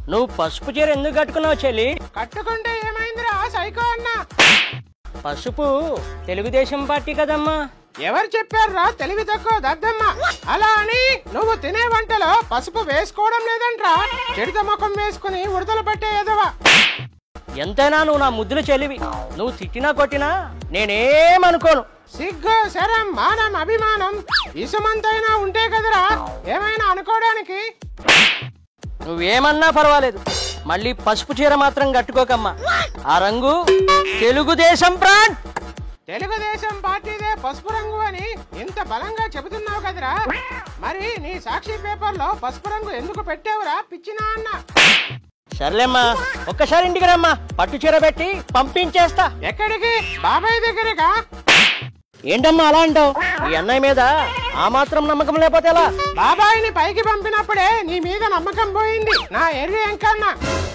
నువ్వు పసుపు చీర ఎందుకు కట్టుకున్నావు చెల్లి కట్టుకుంటే ఏమైందిరా సైకో అన్న పసుపు తెలుగుదేశం పార్టీ కదమ్మా ఎవరు చెప్పారురా తెలివి తక్కువ దద్దమ్మ అలా అని నువ్వు తినే వంటలో పసుపు వేసుకోవడం లేదంట్రా చెడిత ముఖం వేసుకుని ఉడతలు పట్టే ఎదవా ఎంతైనా నువ్వు నా ముద్దుల చెల్లివి నువ్వు తిట్టినా కొట్టినా నేనేమనుకోను సిగ్గు శరం మానం అభిమానం ఇసుమంతైనా ఉంటే కదరా ఏమైనా అనుకోవడానికి నువ్వేమన్నా పర్వాలేదు మళ్ళీ పసుపు చీర మాత్రం కట్టుకోకమ్మా ఆ రంగు తెలుగుదేశం బ్రాండ్ తెలుగుదేశం పార్టీదే పసుపు రంగు అని ఇంత బలంగా చెబుతున్నావు కదరా మరి నీ సాక్షి పేపర్లో పసుపు రంగు ఎందుకు పెట్టావురా పిచ్చినా అన్న సర్లేమ్మా ఒక్కసారి ఇంటికి రమ్మా పట్టు చీర పెట్టి పంపించేస్తా ఎక్కడికి బాబాయ్ దగ్గరగా ఏంటమ్మా అలా అంటావు ఈ అన్నయ్య మీద ఆ మాత్రం నమ్మకం లేకపోతే ఎలా బాబాయిని పైకి పంపినప్పుడే నీ మీద నమ్మకం పోయింది నా ఎర్రి ఎంకన్నా